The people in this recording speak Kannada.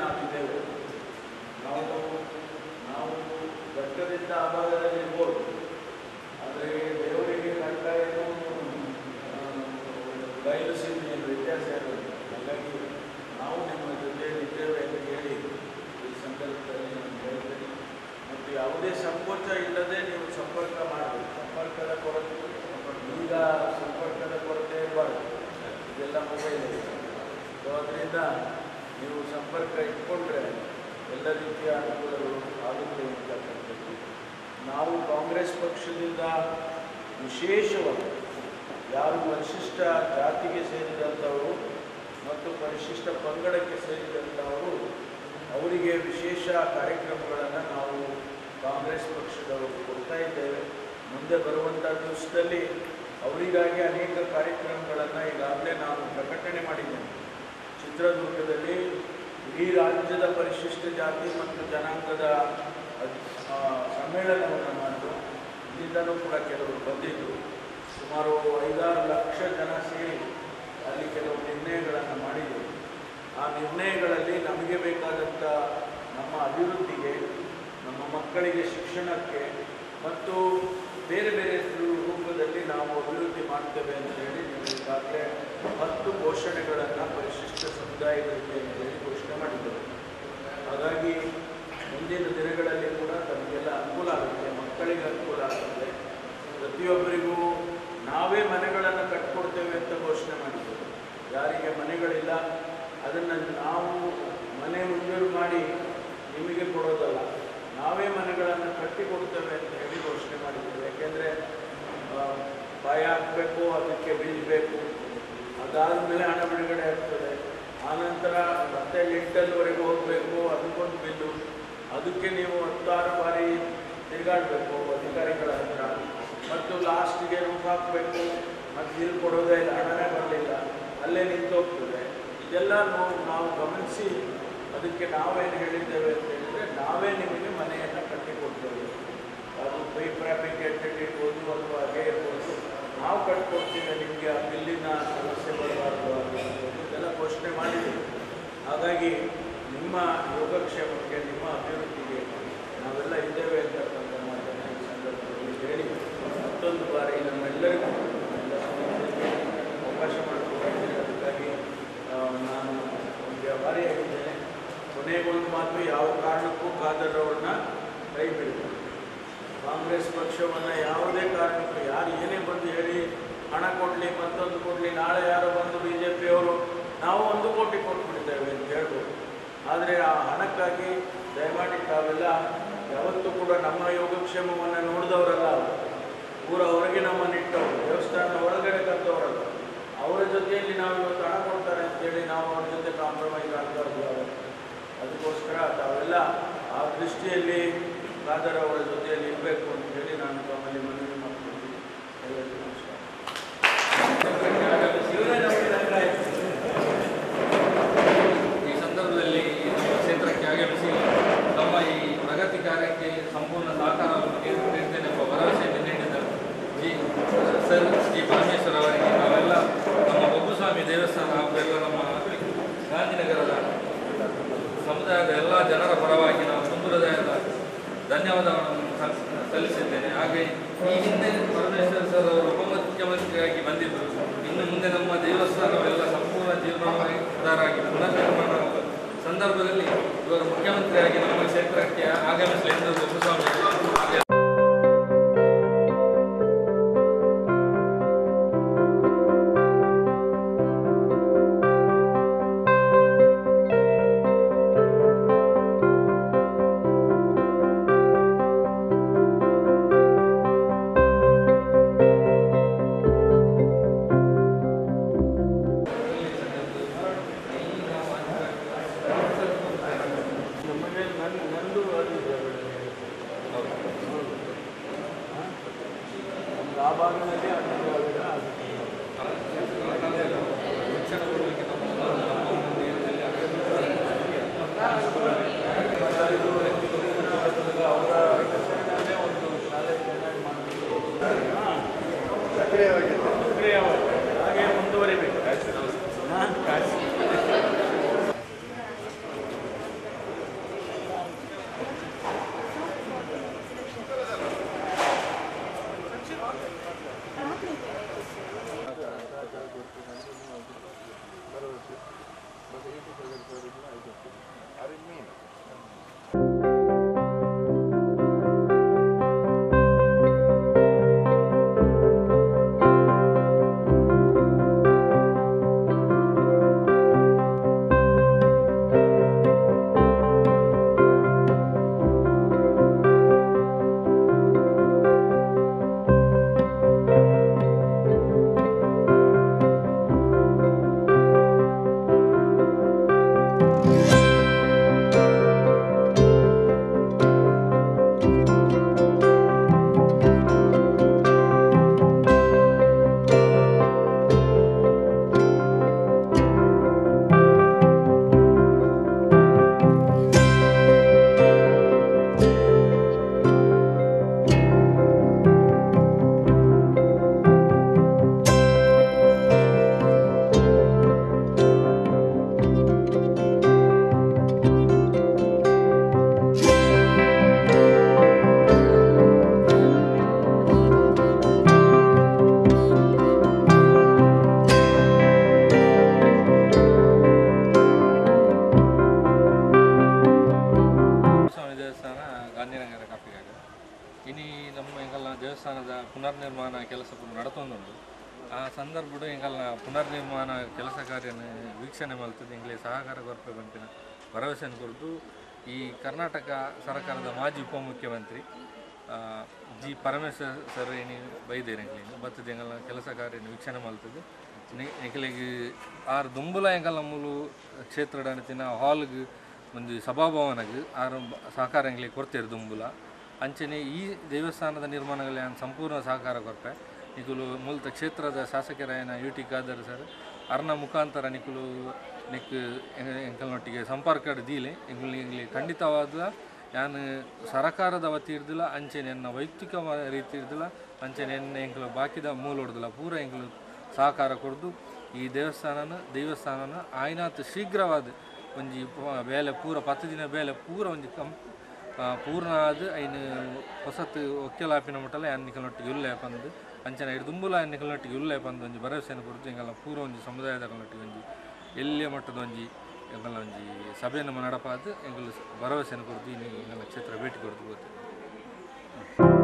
ನಾವಿದ್ದೇವೆ ನಾವು ನಾವು ಘಟ್ಟದಿಂದ ಆ ಭಾಗದಲ್ಲಿ ಇರ್ಬೋದು ಆದರೆ ದೇವರಿಗೆ ಕಂಡ ಏನು ಆ, ಬಯಲು ಸೀಮೆ ಏನು ವ್ಯತ್ಯಾಸ ಇರೋದು ಹಾಗಾಗಿ ನಾವು ನಿಮ್ಮ ಜೊತೆಯಲ್ಲಿ ಇದ್ದೇವೆ ಅಂತ ಹೇಳಿ ಈ ಸಂದರ್ಭದಲ್ಲಿ ನಾನು ಹೇಳ್ತೇನೆ ಮತ್ತು ಯಾವುದೇ ಸಂಕೋಚ ಇಲ್ಲದೆ ನೀವು ಸಂಪರ್ಕ ಮಾಡಬೇಕು ಸಂಪರ್ಕದ ಕೊರತೆ ಈಗ ಸಂಪರ್ಕದ ಕೊರತೆ ಇರಬಾರ್ದು ಇದೆಲ್ಲ ಮೊಬೈಲ್ ಇದೆ ಸೊ ಅದರಿಂದ ನೀವು ಸಂಪರ್ಕ ಇಟ್ಕೊಂಡ್ರೆ ಎಲ್ಲ ರೀತಿಯ ಅನುಕೂಲಗಳು ಆಗುತ್ತೆ ಅಂತಕ್ಕಂಥದ್ದು ನಾವು ಕಾಂಗ್ರೆಸ್ ಪಕ್ಷದಿಂದ ವಿಶೇಷವಾಗಿ ಯಾರು ಪರಿಶಿಷ್ಟ ಜಾತಿಗೆ ಸೇರಿದಂಥವರು ಮತ್ತು ಪರಿಶಿಷ್ಟ ಪಂಗಡಕ್ಕೆ ಸೇರಿದಂಥವರು ಅವರಿಗೆ ವಿಶೇಷ ಕಾರ್ಯಕ್ರಮಗಳನ್ನು ನಾವು ಕಾಂಗ್ರೆಸ್ ಪಕ್ಷದವರು ಕೊಡ್ತಾ ಇದ್ದೇವೆ ಮುಂದೆ ಬರುವಂಥ ದಿವಸದಲ್ಲಿ ಅವರಿಗಾಗಿ ಅನೇಕ ಕಾರ್ಯಕ್ರಮಗಳನ್ನು ಈಗಾಗಲೇ ನಾನು ಪ್ರಕಟಣೆ ಮಾಡಿದ್ದೇನೆ ಚಿತ್ರದುರ್ಗದಲ್ಲಿ ಇಡೀ ರಾಜ್ಯದ ಪರಿಶಿಷ್ಟ ಜಾತಿ ಮತ್ತು ಜನಾಂಗದ ಅದ್- ಆ, ಸಮ್ಮೇಳನವನ್ನು ಮಾಡಿದ್ರು ಇಲ್ಲಿಂದಲೂ ಕೂಡ ಕೆಲವರು ಬಂದಿದ್ದರು ಸುಮಾರು ಐದಾರು ಲಕ್ಷ ಜನ ಸೇರಿ ಅಲ್ಲಿ ಕೆಲವು ನಿರ್ಣಯಗಳನ್ನು ಮಾಡಿದರು ಆ ನಿರ್ಣಯಗಳಲ್ಲಿ ನಮಗೆ ಬೇಕಾದಂಥ ನಮ್ಮ ಅಭಿವೃದ್ಧಿಗೆ ನಮ್ಮ ಮಕ್ಕಳಿಗೆ ಶಿಕ್ಷಣಕ್ಕೆ ಮತ್ತು ಬೇರೆ ಬೇರೆ ರೂಪದಲ್ಲಿ ನಾವು ಅಭಿವೃದ್ಧಿ ಮಾಡ್ತೇವೆ ಅಂತ ಹೇಳಿ ನೀವು ಈಗಾಗಲೇ ಹತ್ತು ಘೋಷಣೆಗಳನ್ನು ಪರಿಶಿಷ್ಟ ಸಮುದಾಯಗಳಿಗೆ ಅಂತ ಹೇಳಿ ಘೋಷಣೆ ಮಾಡಿದ್ದೇವೆ ಹಾಗಾಗಿ ಮುಂದಿನ ದಿನಗಳಲ್ಲಿ ಕೂಡ ತಮಗೆಲ್ಲ ಅನುಕೂಲ ಆಗುತ್ತೆ ಮಕ್ಕಳಿಗೆ ಅನುಕೂಲ ಆಗುತ್ತೆ ಪ್ರತಿಯೊಬ್ಬರಿಗೂ ನಾವೇ ಮನೆಗಳನ್ನು ಕಟ್ಕೊಡ್ತೇವೆ ಅಂತ ಘೋಷಣೆ ಮಾಡಿದ್ದೇವೆ ಯಾರಿಗೆ ಮನೆಗಳಿಲ್ಲ ಅದನ್ನು ನಾವು ಮನೆ ಮಂಜೂರು ಮಾಡಿ ನಿಮಗೆ ಕೊಡೋದಲ್ಲ ನಾವೇ ಮನೆಗಳನ್ನು ಕಟ್ಟಿಕೊಡ್ತೇವೆ ಅಂತ ಹೇಳಿ ಘೋಷಣೆ ಮಾಡಿದ್ದೇವೆ ಯಾಕೆಂದರೆ ಬಾಯ ಹಾಕಬೇಕು ಅದಕ್ಕೆ ಬಿಲ್ ಬೇಕು ಅದಾದ ಮೇಲೆ ಹಣ ಬಿಡುಗಡೆ ಆಗ್ತದೆ ಆನಂತರ ಮತ್ತೆ ಲಿಂಟಲ್ವರೆಗೂ ಹೋಗಬೇಕು ಅದಕ್ಕೊಂದು ಬಿಲ್ಲು ಅದಕ್ಕೆ ನೀವು ಹತ್ತಾರು ಬಾರಿ ತಿರುಗಾಡಬೇಕು ಅಧಿಕಾರಿಗಳ ಹತ್ರ ಮತ್ತು ಲಾಸ್ಟ್ಗೆ ರೂಫ್ ಹಾಕಬೇಕು ಮತ್ತು ಬಿಲ್ ಕೊಡೋದೇ ಇಲ್ಲ ಹಣನೇ ಬರಲಿಲ್ಲ ಅಲ್ಲೇ ನಿಂತೋಗ್ತದೆ ಇದೆಲ್ಲ ನಾವು ನಾವು ಗಮನಿಸಿ ಅದಕ್ಕೆ ನಾವೇನು ಹೇಳಿದ್ದೇವೆ ಅಂತ ಹೇಳಿದರೆ ನಾವೇ ನಿಮಗೆ ಮನೆಯನ್ನು ಕಟ್ಟಿಕೊಡ್ತೇವೆ ಅದು ಪೈ ಫ್ಯಾಬ್ರಿಕೇಟೆಡ್ ಇರ್ಬೋದು ಅಥವಾ ಹಾಗೆ ಇರ್ಬೋದು ನಾವು ಕಟ್ಕೊಡ್ತೀವಿ ನಿಮಗೆ ಆ ಬಿಲ್ಲಿನ ಸಮಸ್ಯೆ ಬರಬಾರ್ದು ಅನ್ನೋದು ಇದೆಲ್ಲ ಘೋಷಣೆ ಮಾಡಿದ್ದೀವಿ ಹಾಗಾಗಿ ನಿಮ್ಮ ಯೋಗಕ್ಷೇಮಕ್ಕೆ ನಿಮ್ಮ ಅಭಿವೃದ್ಧಿಗೆ ನಾವೆಲ್ಲ ಇದ್ದೇವೆ ಅಂತಕ್ಕಂಥ ಮಾತನ್ನು ಈ ಸಂದರ್ಭದಲ್ಲಿ ಹೇಳಿ ಮತ್ತೊಂದು ಬಾರಿ ನಮ್ಮೆಲ್ಲರಿಗೂ ಎಲ್ಲ ಸ್ನೇಹಿತರಿಗೆ ಅವಕಾಶ ಮಾಡಿಕೊಟ್ಟಿದ್ದೀನಿ ಅದಕ್ಕಾಗಿ ಆ, ನಾನು ಒಂದು ಆಭಾರಿಯಾಗಿದ್ದೇನೆ ಕೊನೆಗೊಂದು ಮಾತು ಯಾವ ಕಾರಣಕ್ಕೂ ಖಾದರ್ ಅವ್ರನ್ನ ಕೈ ಬಿಡಬೇಕು ಕಾಂಗ್ರೆಸ್ ಪಕ್ಷವನ್ನು ಯಾವುದೇ ಕಾರಣಕ್ಕೂ ಯಾರು ಏನೇ ಬಂದು ಹೇಳಿ ಹಣ ಕೊಡಲಿ ಮತ್ತೊಂದು ಕೊಡಲಿ ನಾಳೆ ಯಾರೋ ಬಂದು ಬಿ ಜೆ ಪಿಯವರು ನಾವು ಒಂದು ಕೋಟಿ ಕೊಟ್ಬಿಟ್ಟಿದ್ದೇವೆ ಅಂತ ಹೇಳ್ಬೋದು ಆದರೆ ಆ ಹಣಕ್ಕಾಗಿ ದಯಮಾಡಿ ತಾವೆಲ್ಲ ಯಾವತ್ತೂ ಕೂಡ ನಮ್ಮ ಯೋಗಕ್ಷೇಮವನ್ನು ನೋಡಿದವರಲ್ಲ ಅವರು ಊರ ಹೊರಗೆ ನಮ್ಮನ್ನಿಟ್ಟವರು ದೇವಸ್ಥಾನ ಒಳಗಡೆ ಕರೆದವರಲ್ಲ ಅವರ ಜೊತೆಯಲ್ಲಿ ನಾವು ಇವತ್ತು ಹಣ ಕೊಡ್ತಾರೆ ಅಂತೇಳಿ ನಾವು ಅವ್ರ ಜೊತೆ ಕಾಂಪ್ರಮೈಸ್ ಆಗಬಾರ್ದು ಅದಕ್ಕೋಸ್ಕರ ತಾವೆಲ್ಲ ಆ ದೃಷ್ಟಿಯಲ್ಲಿ ಖಾದರ್ ಅವರ ಜೊತೆಯಲ್ಲಿ ಇರಬೇಕು ಅಂತ ಹೇಳಿ ನಾನು ತಮ್ಮಲ್ಲಿ ಮನವಿ ಮಾಡ್ತೀನಿ ಎಲ್ಲರಿಗೂ ನಮಸ್ಕಾರ ಈ ಸಂದರ್ಭದಲ್ಲಿ ನಮ್ಮ ಕ್ಷೇತ್ರಕ್ಕೆ ಆಗಮಿಸಿ ನಮ್ಮ ಈ ಪ್ರಗತಿ ಕಾರ್ಯಕ್ಕೆ ಸಂಪೂರ್ಣ ಸಹಕಾರವನ್ನು ನೀಡು- ನೀಡ್ತೇನೆ ಎಂಬ ಭರವಸೆಯನ್ನು ನೀಡಿದ ಜಿ ಸರ್ ಶ್ರೀ ಪರಮೇಶ್ವರ್ ಅವರಿಗೆ ನಾವೆಲ್ಲ ನಮ್ಮ ಬೊಬ್ಬುಸ್ವಾಮಿ ದೇವಸ್ಥಾನ ಹಾಗೂ ಎಲ್ಲ ನಮ್ಮ ಗಾಂಧಿನಗರದ ಸಮುದಾಯದ ಎಲ್ಲ ಜನರ ಪರವಾಗಿ ನಾವು ತುಂಬು ಹೃದಯದ ಧನ್ಯವಾದವನ್ನು ಸಲ್- ಸಲ್ಲಿಸಿದ್ದೇನೆ ಹಾಗೆ ಈ ಹಿಂದೆ ಪರಮೇಶ್ವರ್ ಸರ್ ಅವರು ಉಪಮುಖ್ಯಮಂತ್ರಿಯಾಗಿ ಬಂದಿದ್ದರು ಇನ್ನು ಮುಂದೆ ನಮ್ಮ ದೇವಸ್ಥಾನವೆಲ್ಲ ಸಂಪೂರ್ಣ ಜೀರ್ಣೋದ್ಧಾರಾಗಿ ಪುನರ್ನಿರ್ಮಾಣ ಆಗುವ ಸಂದರ್ಭದಲ್ಲಿ ಇವರು ಮುಖ್ಯಮಂತ್ರಿಯಾಗಿ ನಮ್ಮ ಕ್ಷೇತ್ರಕ್ಕೆ ಆಗಮಿಸಲಿ ಎಂದು ಬೊಮ್ಮಸ್ವಾಮಿ ಹಾಗೆ ನಮಗೆ ನನ್ನ ನಂದು ಅದಿದೆ ನಮ್ದು ಆ ಭಾಗದಲ್ಲಿ ಹತ್ತು ಸಾವಿರ ಆಗುತ್ತೆ. ಶಿಕ್ಷಣ ಕೊಡಲಿಕ್ಕೆ ನಮ್ಮ ನಮ್ಮ ಒಂದು ಇದರಲ್ಲಿ ಇದು ಅವರ ಹೆಸರಿನಲ್ಲೇ ಒಂದು ಶಾಲೆ ಚೆನ್ನಾಗಿ ಮಾಡಬೇಕು ಹಾಂ ಸಕ್ರಿಯವಾಗಿ ಹಾಗೆ ಮುಂದುವರಿಬೇಕು ಹಾಂ ಸ್ವಾಮಿ ದೇವಸ್ಥಾನ ಗಾಂಧಿನಗರ ಕಾಪಿಗಾಗ ಇನಿ ನಮ್ಮ ಎಂಗಲ್ನ ದೇವಸ್ಥಾನದ ಪುನರ್ನಿರ್ಮಾಣ ಕೆಲಸ ಪೂರ ನಡತೊಂದುಂಡು ಆ ಸಂದರ್ಭಡು ಎಂಗಲ್ನ ಪುನರ್ನಿರ್ಮಾಣ ಕೆಲಸ ಕಾರ್ಯನ ವೀಕ್ಷಣೆ ಮಲ್ತದೆ ಎಂಗ್ಲೆ ಸಹಕಾರ ಕೊರಪೆ ಪಂಪಿನ ಭರವಸೆಯನ್ನು ಕುರಿತು ಈ ಕರ್ನಾಟಕ ಸರ್ಕಾರದ ಮಾಜಿ ಉಪಮುಖ್ಯಮಂತ್ರಿ ಆ, ಜಿ ಪರಮೇಶ್ವರ್ ಸರ್ ಏನಿ ಬೈದೇರು ಎಂಗ್ಲಿನ ಬತ್ತದ ಎಂಗಲ್ನ ಕೆಲಸ ಕಾರ್ಯನ ವೀಕ್ಷಣೆ ಮಲ್ತದೆ ಎಂಗ್ಲಿಗೆ ಆರು ದುಂಬುಲ ಎಂಗಲ್ನ ಮೂಲು ಕ್ಷೇತ್ರದ ಅಣತಿನ ಹಾಲ್ಗ್ ಒಂದು ಸಭಾಭವನಗ್ ಆರು ಬ- ಸಹಕಾರ ಎಂಗ್ಲಿಗೆ ಕೊಡ್ತೇರು ದುಂಬುಲ ಅಂಚನೆ ಈ ದೇವಸ್ಥಾನದ ನಿರ್ಮಾಣಗಳಲ್ಲಿ ನಾನು ಸಂಪೂರ್ಣ ಸಹಕಾರ ಕೊರಪೆ ನಿಕುಲು ಮೂಲತ ಕ್ಷೇತ್ರದ ಶಾಸಕರಾಯನ ಯು ಟಿ ಖಾದರ್ ಸರ್ ಅರ್ನ ಮುಖಾಂತರ ನಿಕುಲು ನಿಕ್ ಎಂಗ- ಎಂಕಲ್ನೊಟ್ಟಿಗೆ ಸಂಪರ್ಕ ದೀಲೆ ಎಂಗ್ಲಿ ಎಂಗ್ಲಿ ಖಂಡಿತವಾದ ನಾನು ಸರಕಾರದ ವತಿ ಇರ್ದಿಲ್ಲ ಅಂಚೆನೆ ನನ್ನ ವೈಯಕ್ತಿಕ ಮ- ರೀತಿ ಇರ್ದಿಲ್ಲ ಅಂಚೆನೆ ಎನ್ನ ಎಂಕಲು ಬಾಕಿದ ಮೂಲ ಹೊಡ್ದಿಲ್ಲ ಪೂರ ಎಂಕಲು ಸಹಕಾರ ಕೊಡ್ದು ಈ ದೇವಸ್ಥಾನನ ದೇವಸ್ಥಾನನ ಆಯ್ನಾತ್ ಶೀಘ್ರವಾದ ಒಂಜಿ ಪ- ಬೇಲೆ ಪೂರ ಪತ್ತು ದಿನ ಬೇಲೆ ಪೂರ ಒಂಜಿ ಕಂ ಆ, ಪೂರ್ಣ ಆದ್ ಐನ್ ಹೊಸತ್ ಒಕ್ಕೆಲಾಪಿನ ಮುಟ್ಟಲ ಎನ್ನಿಕಲ್ನೊಟ್ಟಿಗೆ ಉಲ್ಲೆ ಪಂದು ಅಂಚನೆ ಇಡು ದುಂಬುಲ ಎನ್ನಿಕಲ್ನೊಟ್ಟಿಗೆ ಉಲ್ಲೆ ಪಂದು ಒಂಜಿ ಭರವಸೆಯನ್ನು ಕೊಡ್ತು ಎಂಗಲ್ಲ ಪೂರ ಒಂಜಿ ಸಮುದಾಯದಗಳೊಟ್ಟಿಗೆ ಒಂಜಿ ಎಲ್ಲಿಯ ಮಟ್ಟದ ಒಂಜಿ ಎಂಗಲ್ಲ ಒಂಜಿ ಸಭೆಯನ್ನು ನಡಪಾದು ಎಂಗಲ್ ಭರವಸೆಯನ್ನು ಕೊಡ್ತು ಇನ್ನು ಎಂಗಲ್ಲ ಕ್ಷೇತ್ರ ಭೇಟಿ ಕೊಡ್ತು ಹೋಗ್ತದೆ